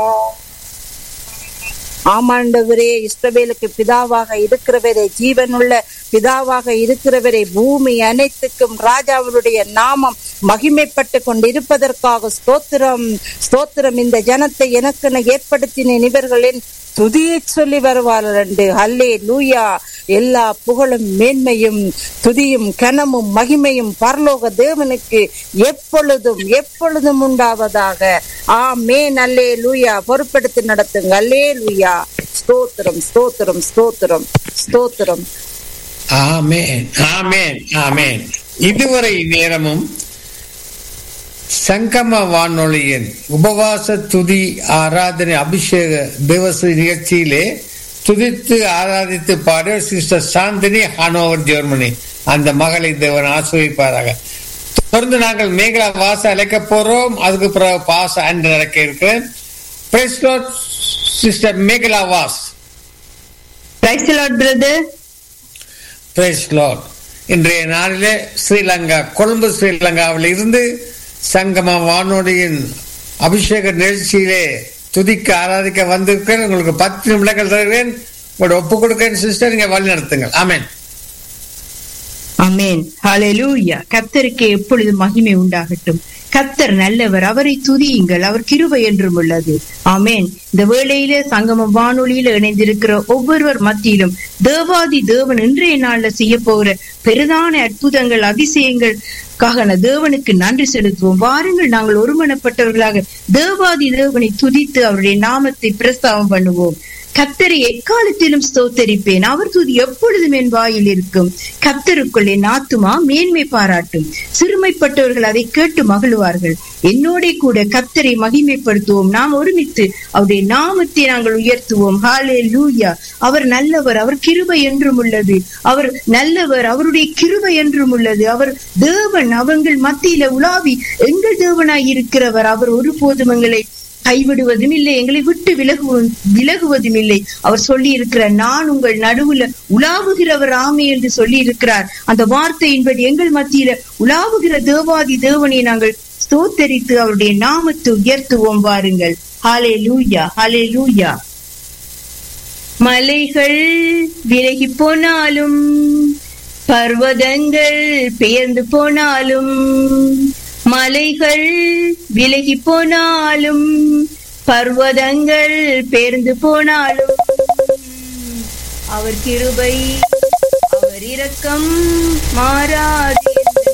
ஆமாண்டவரே இஸ்ரவேலுக்கு பிதாவாக இருக்கிறவரே ஜீவனுள்ள பிதாவாக இருக்கிறவரே பூமி அனைத்துக்கும் ராஜாவுடைய நாமம் மகிமைப்பட்டு கொண்டிருப்பதற்காக ஸ்தோத்திரம் ஸ்தோத்திரம் இந்த ஜனத்தை எனக்கென ஏற்படுத்தின இவர்களின் துதியை சொல்லி வருவார்கள் என்று ஹல்லே லூயா எல்லா புகழும் மேன்மையும் துதியும் கனமும் மகிமையும் பரலோக தேவனுக்கு எப்பொழுதும் எப்பொழுதும் உண்டாவதாக ஆமே நல்லே லூயா பொறுப்பெடுத்து நடத்துங்க அல்லே லூயா ஸ்தோத்திரம் ஸ்தோத்திரம் ஸ்தோத்திரம் ஸ்தோத்திரம் ஆமேன் ஆமேன் ஆமேன் இதுவரை நேரமும் சங்கம வானொலியின் உபவாச துதி ஆராதனை அபிஷேக திவச நிகழ்ச்சியிலே துதித்து ஆராதித்து பாட சிஸ்டர் சாந்தினி ஹானோவர் ஜெர்மனி அந்த மகளை தேவன் ஆசிரியப்பாராக தொடர்ந்து நாங்கள் மேகலா வாச அழைக்க போறோம் அதுக்கு பிறகு பாச அன்று நடக்க இருக்கிறேன் sister Mekala Vaz Praise the Lord, brother. Praise lord இன்றைய நாளிலே ஸ்ரீலங்கா கொழும்பு ஸ்ரீலங்காவில் இருந்து சங்கம வானொலியின் அபிஷேக நிகழ்ச்சியிலே துதிக்க ஆராதிக்க வந்திருக்கிறேன் உங்களுக்கு பத்து நிமிடங்கள் தருகிறேன் உங்களோட ஒப்பு கொடுக்கிறேன் சிஸ்டர் நீங்க வழி நடத்துங்கள் ஆமேன் அமேன் ஹalleluya கர்த்தருக்கு எப்பொழுது மகிமை உண்டாகட்டும் கர்த்தர் நல்லவர் அவரை துதியுங்கள் அவர் கிருபை என்றும் உள்ளது ஆமேன் இந்த வேளையிலே சங்கமம் வானொலியில இணைந்திருக்கிற ஒவ்வொருவர் மத்தியிலும் தேவாதி தேவன் இன்றைய நாள்ல செய்ய போகிற பெரிதான அற்புதங்கள் அதிசயங்கள் காக தேவனுக்கு நன்றி செலுத்துவோம் வாருங்கள் நாங்கள் ஒருமனப்பட்டவர்களாக தேவாதி தேவனை துதித்து அவருடைய நாமத்தை பிரஸ்தாபம் பண்ணுவோம் கத்தரை எக்காலத்திலும் ஸ்தோத்தரிப்பேன் அவர் துதி எப்பொழுதும் என் வாயில் இருக்கும் கத்தருக்குள் என் ஆத்துமா மேன்மை பாராட்டும் சிறுமைப்பட்டவர்கள் அதை கேட்டு மகிழ்வார்கள் என்னோட கூட கத்தரை மகிமைப்படுத்துவோம் நாம் ஒருமித்து அவருடைய நாமத்தை நாங்கள் உயர்த்துவோம் ஹாலே லூயா அவர் நல்லவர் அவர் கிருபை என்றும் உள்ளது அவர் நல்லவர் அவருடைய கிருபை என்றும் உள்ளது அவர் தேவன் அவங்கள் மத்தியில உலாவி எங்கள் தேவனாய் இருக்கிறவர் அவர் ஒருபோதும் எங்களை கைவிடுவதும் இல்லை எங்களை விட்டு விலகுவதும் விலகுவதும் இல்லை அவர் சொல்லி இருக்கிறார் நான் உங்கள் நடுவுல உலாவுகிறவர் ஆமே என்று சொல்லி இருக்கிறார் அந்த வார்த்தையின்படி எங்கள் மத்தியில உலாவுகிற தேவாதி தேவனை நாங்கள் ஸ்தோத்தரித்து அவருடைய நாமத்தை உயர்த்துவோம் வாருங்கள் ஹாலே லூயா ஹாலே லூயா மலைகள் விலகி போனாலும் பர்வதங்கள் பெயர்ந்து போனாலும் மலைகள் விலகி போனாலும் பர்வதங்கள் பேர்ந்து போனாலும் அவர் கிருபை அவர் இரக்கம் மாறாது